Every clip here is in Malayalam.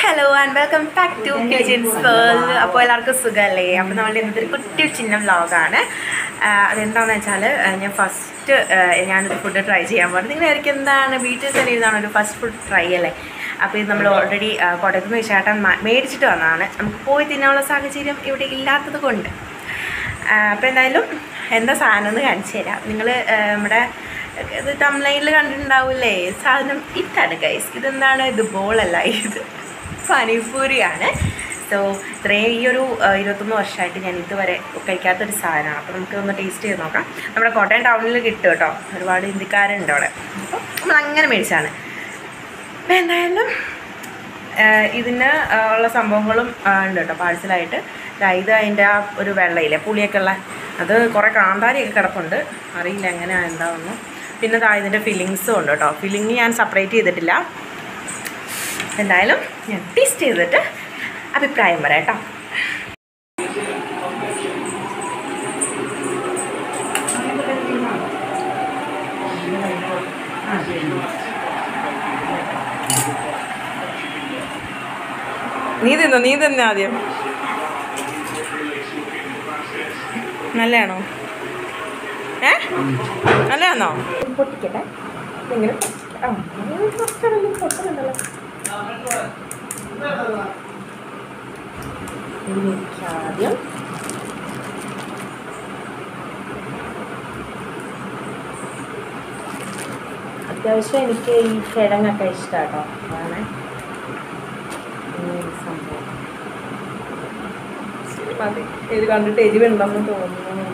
Hello and welcome back to kitchens world അപ്പോൾ എല്ലാവർക്കും സുഖമല്ലേ അപ്പോൾ നമ്മളുടെ ഇന്നത്തെ ഒരു കുട്ടി ചിഹ്നം വ്ളോഗാണ് അതെന്താണെന്ന് വെച്ചാൽ ഞാൻ ഫസ്റ്റ് ഞാനൊരു ഫുഡ് ട്രൈ ചെയ്യാൻ പോകുന്നത് നിങ്ങൾ ആയിരിക്കും എന്താണ് വീട്ടിൽ തന്നെ ഇരുന്നാണ് ഒരു ഫസ്റ്റ് ഫുഡ് ട്രൈ അല്ലേ അപ്പോൾ ഇത് നമ്മൾ ഓൾറെഡി കോട്ടയത്ത് നിന്ന് ചേട്ടൻ മ- മേടിച്ചിട്ട് വന്നതാണ് നമുക്ക് പോയി തിന്നാനുള്ള സാഹചര്യം ഇവിടെ ഇല്ലാത്തത് കൊണ്ട് അപ്പോൾ എന്തായാലും എന്താ സാധനം എന്ന് കാണിച്ചു തരാം നിങ്ങൾ നമ്മുടെ ഇത് തമിഴ്നയിൽ കണ്ടിട്ടുണ്ടാവില്ലേ സാധനം ഇതാണ് ഗൈസ് ഇതെന്താണ് ഇത് ബോളല്ല ഇത് പാനിപൂരിയാണ് സോ ഇത്രയും ഈ ഒരു ആ, ഇരുപത്തൊന്ന് വർഷമായിട്ട് ഞാൻ ഇതുവരെ കഴിക്കാത്തൊരു സാധനമാണ് അപ്പോൾ നമുക്ക് ഒന്ന് ടേസ്റ്റ് ചെയ്ത് നോക്കാം നമ്മുടെ കോട്ടയം ടൗണിൽ കിട്ടും കേട്ടോ ഒരുപാട് ഹിന്ദിക്കാരുണ്ട് അവിടെ അപ്പോൾ നമ്മൾ അങ്ങനെ മേടിച്ചാണ് അപ്പോൾ എന്തായാലും ആ, ഇതിന് ആ, ഉള്ള സംഭവങ്ങളും ആ, ഉണ്ട് കേട്ടോ പാഴ്സലായിട്ട് ദാ ഇത് അതിൻ്റെ ആ ഒരു വെള്ളയില്ലേ പുളിയൊക്കെ ഉള്ള അത് കുറേ കാന്താരിയൊക്കെ കിടപ്പുണ്ട് അറിയില്ല എങ്ങനെയാണ് എന്താണെന്ന് പിന്നെ ദാ ഇതിൻ്റെ ഫില്ലിങ്സും ഉണ്ട് കേട്ടോ ഫില്ലിങ് ഞാൻ സെപ്പറേറ്റ് ചെയ്തിട്ടില്ല എന്തായാലും ഞാൻ ടേസ്റ്റ് ചെയ്തിട്ട് അഭിപ്രായം പറയാം കേട്ടോ നീ തിന്നോ നീ തന്നെ ആദ്യം നല്ലതാണോ ഏ നല്ലതാണോ പൊട്ടിക്കട്ടെ ഇങ്ങനെ ആ കുറച്ചൊന്നും പൊട്ടുന്നുണ്ടല്ലോ ഇതിലേക്ക് ആദ്യം അത്യാവശ്യം എനിക്ക് ഈ കിഴങ്ങൊക്കെ ഇഷ്ടമാട്ടോ അതാണ് ഈ സംഭവം മതി ഇത് കണ്ടിട്ട് എരിവുണ്ടെന്ന് തോന്നുന്നു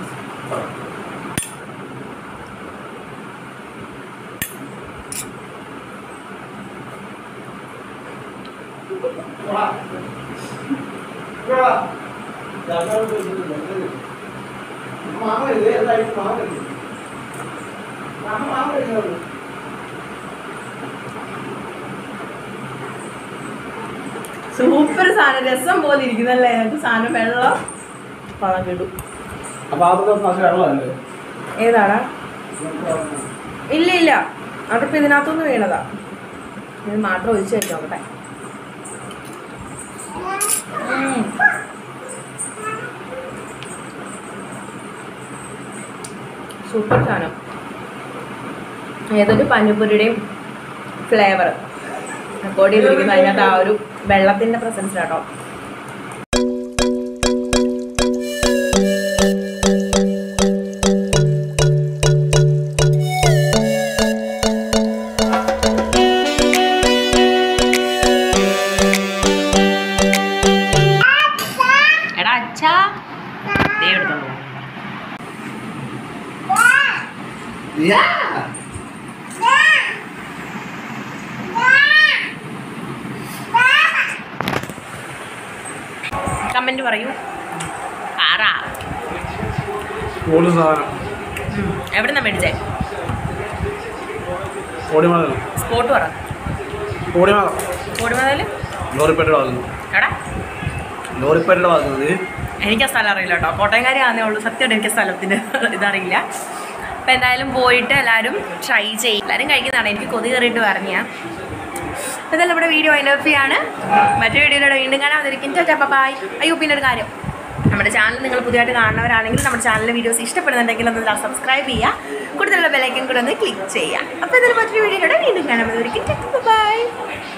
സൂപ്പർ സാധനം രസം പോലെ ഇരിക്കുന്നല്ലേ ഞങ്ങൾക്ക് സാധനം വെള്ളം വളം കിടും അപ്പൊ അതൊക്കെ കുറച്ച് വെള്ളമല്ലേ ഏതാടാ ഇല്ല ഇല്ല അതിപ്പോ ഇതിനകത്തുനിന്ന് വീണതാ ഇത് മാത്രം ഒഴിച്ച് വെച്ച് നോക്കട്ടെ ഉം. സൂപ്പർ സാധനം ഏതൊരു പനിപ്പുരിയുടെയും ഫ്ലേവർ റെക്കോർഡ് ചെയ്തിരിക്കുന്ന അതിനകത്ത് ആ ഒരു വെള്ളത്തിന്റെ പ്രസൻസ് കേട്ടോ എടാ അച്ഛാ ദേ എടുത്തോളൂ കമന്റ് പറയൂ ആറ ഓടി സാധനം എവിടെ നിന്നാ മേടിച്ചേ ഓടിമാതം സ്പോട്ട് പറ ഓടിമാതം ഓടുമതല് ലോറിപ്പേട്ടയുടെ ഭാഗത്ത് എടാ ലോറിപ്പേട്ടയുടെ ഭാഗത്ത് എനിക്ക് ആ സ്ഥലം അറിയില്ല കേട്ടോ കോട്ടയംകാരി ആണേ ഉള്ളൂ സത്യമായിട്ട് എനിക്ക് സ്ഥലത്തിൻ്റെ ഇതറിയില്ല അപ്പം എന്തായാലും പോയിട്ട് എല്ലാവരും ട്രൈ ചെയ്യും എല്ലാവരും കഴിക്കുന്നതാണ് എനിക്ക് കൊതി കയറിയിട്ട് പറഞ്ഞ അപ്പോൾ ഇതെല്ലാം നമ്മുടെ വീഡിയോ അതിനൊപ്പിയാണ് മറ്റു വീഡിയോയിലൂടെ വീണ്ടും കാണാം അതിരിക്കും ചേട്ടാ ബൈ അയ്യോ പിന്നെ ഒരു കാര്യം നമ്മുടെ ചാനൽ നിങ്ങൾ പുതിയതായിട്ട് കാണുന്നവരാണെങ്കിൽ നമ്മുടെ ചാനലിലെ വീഡിയോസ് ഇഷ്ടപ്പെടുന്നുണ്ടെങ്കിൽ ഒന്ന് സബ്സ്ക്രൈബ് ചെയ്യുക കൂടുതലുള്ള ബെലൈക്കൻ കൂടെ ഒന്ന് ക്ലിക്ക് ചെയ്യുക അപ്പോൾ ഇതിൽ മറ്റൊരു വീഡിയോയിലൂടെ വീണ്ടും കാണാം അതിരിക്കും ബൈ